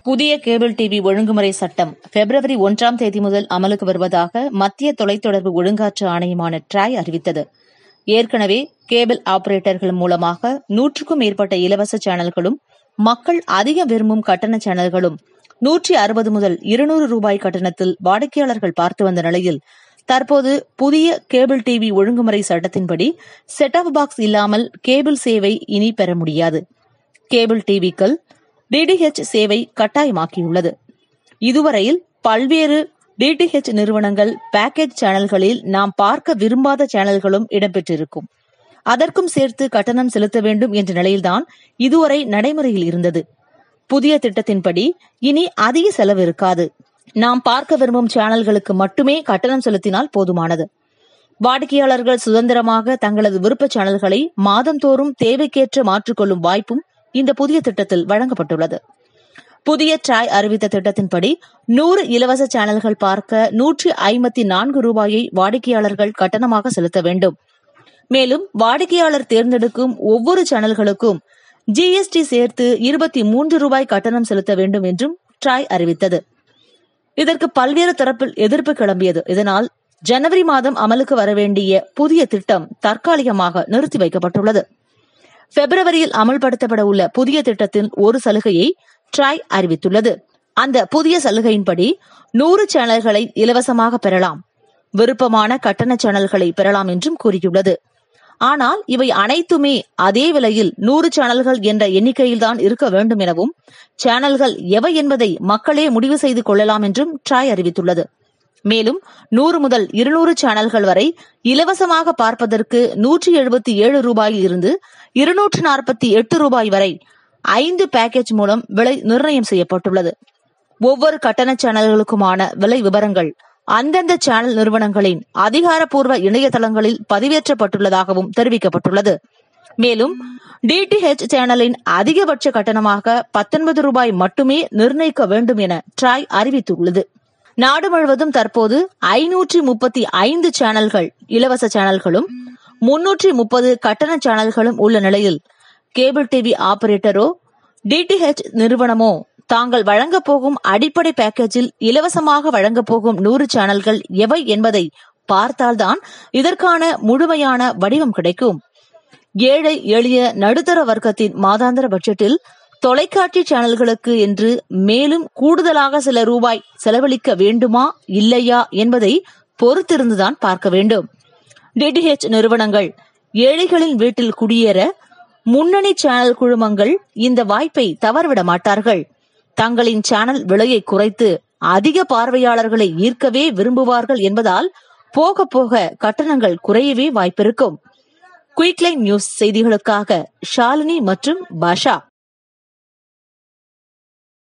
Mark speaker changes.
Speaker 1: புதிய cable TV ஒழுங்குமுறை சட்டம் பிப்ரவரி ஒன்றாம் தேதி முதல் அமலுக்கு வருவதாக மத்திய தொலைத்தொடர்பு ஒழுங்காற்று ஆணையமான ட்ராய் அறிவித்தது ஏற்கனவே கேபிள் ஆபரேட்டர்கள் மூலமாக நூற்றுக்கும் மேற்பட்ட இலவச சேனல்களும் மக்கள் அதிகம் விரும்பும் கட்டண சேனல்களும் நூற்றி அறுபது முதல் இருநூறு ரூபாய் கட்டணத்தில் வாடிக்கையாளர்கள் பார்த்து வந்த நிலையில் தற்போது புதிய கேபிள் டிவி ஒழுங்குமுறை சட்டத்தின்படி செட் ஆஃப் பாக்ஸ் இல்லாமல் கேபிள் சேவை இனி பெற முடியாது கேபிள் டிவிக்கள் டிடிஹெச் சேவை கட்டாயமாக்கியுள்ளது இதுவரையில் பல்வேறு டிடிஹெச் நிறுவனங்கள் பேக்கேஜ் சேனல்களில் நாம் பார்க்க விரும்பாத சேனல்களும் இடம்பெற்றிருக்கும் அதற்கும் சேர்த்து கட்டணம் செலுத்த வேண்டும் என்ற நிலையில்தான் இதுவரை நடைமுறையில் இருந்தது புதிய திட்டத்தின்படி இனி அதிக செலவு இருக்காது நாம் பார்க்க விரும்பும் சேனல்களுக்கு மட்டுமே கட்டணம் செலுத்தினால் போதுமானது வாடிக்கையாளர்கள் சுதந்திரமாக தங்களது விருப்ப சேனல்களை மாதந்தோறும் தேவைக்கேற்ற மாற்றிக்கொள்ளும் வாய்ப்பும் இந்த புதிய திட்டத்தில் வழங்கப்பட்டுள்ளது புதிய ட்ராய் அறிவித்த திட்டத்தின்படி நூறு இலவச சேனல்கள் பார்க்க நூற்றி ஐம்பத்தி நான்கு ரூபாயை வாடிக்கையாளர்கள் கட்டணமாக செலுத்த வேண்டும் மேலும் வாடிக்கையாளர் தேர்ந்தெடுக்கும் ஒவ்வொரு சேனல்களுக்கும் ஜிஎஸ்டி சேர்த்து இருபத்தி மூன்று ரூபாய் கட்டணம் செலுத்த வேண்டும் என்றும் ட்ராய் அறிவித்தது இதற்கு பல்வேறு தரப்பில் எதிர்ப்பு கிளம்பியது இதனால் ஜனவரி மாதம் அமலுக்கு வரவேண்டிய புதிய திட்டம் தற்காலிகமாக நிறுத்தி வைக்கப்பட்டுள்ளது பிப்ரவரியில் அமல்படுத்தப்பட உள்ள புதிய திட்டத்தின் ஒரு சலுகையை ட்ராய் அறிவித்துள்ளது அந்த புதிய சலுகையின்படி நூறு சேனல்களை இலவசமாக பெறலாம் விருப்பமான கட்டண சேனல்களை பெறலாம் என்றும் கூறியுள்ளது ஆனால் இவை அனைத்துமே அதே விலையில் நூறு சேனல்கள் என்ற எண்ணிக்கையில்தான் இருக்க வேண்டும் எனவும் சேனல்கள் எவை என்பதை மக்களே முடிவு செய்து கொள்ளலாம் என்றும் ட்ராய் அறிவித்துள்ளது மேலும் நூறு முதல் இருநூறு சேனல்கள் வரை இலவசமாக பார்ப்பதற்கு நூற்றி எழுபத்தி ஏழு ரூபாயில் இருந்து இருநூற்று நாற்பத்தி எட்டு ரூபாய் வரை ஐந்து பேக்கேஜ் மூலம் விலை நிர்ணயம் செய்யப்பட்டுள்ளது ஒவ்வொரு கட்டண சேனல்களுக்குமான விலை விவரங்கள் அந்தந்த சேனல் நிறுவனங்களின் அதிகாரப்பூர்வ இணையதளங்களில் பதிவேற்றப்பட்டுள்ளதாகவும் தெரிவிக்கப்பட்டுள்ளது மேலும் டிடிஹெச் சேனலின் அதிகபட்ச கட்டணமாக பத்தொன்பது ரூபாய் மட்டுமே நிர்ணயிக்க வேண்டும் என ட்ராய் அறிவித்துள்ளது நாடு முழுவதும் தற்போது ஐநூற்றி முப்பத்தி ஐந்து சேனல்கள் இலவச சேனல்களும் முன்னூற்றி முப்பது கட்டண சேனல்களும் உள்ள நிலையில் கேபிள் டிவி ஆபரேட்டரோ டிடிஹெச் நிறுவனமோ தாங்கள் வழங்கப் போகும் அடிப்படை பேக்கேஜில் இலவசமாக வழங்கப் போகும் நூறு சேனல்கள் எவை என்பதை பார்த்தால்தான் இதற்கான முழுமையான வடிவம் கிடைக்கும் ஏழை எளிய நடுத்தர வர்க்கத்தின் மாதாந்திர பட்ஜெட்டில் தொலைக்காட்சி சேனல்களுக்கு என்று மேலும் கூடுதலாக சில ரூபாய் செலவழிக்க வேண்டுமா இல்லையா என்பதை பொறுத்திருந்துதான் பார்க்க வேண்டும் டிடிஹெச் நிறுவனங்கள் ஏழைகளின் வீட்டில் குடியேற முன்னணி சேனல் குழுமங்கள் இந்த வாய்ப்பை தவறவிட மாட்டார்கள் தங்களின் சேனல் விலையை குறைத்து அதிக பார்வையாளர்களை ஈர்க்கவே விரும்புவார்கள் என்பதால் போக போக கட்டணங்கள் குறையவே வாய்ப்பிருக்கும் குயிக்லைன் நியூஸ் செய்திகளுக்காக ஷாலினி மற்றும் பாஷா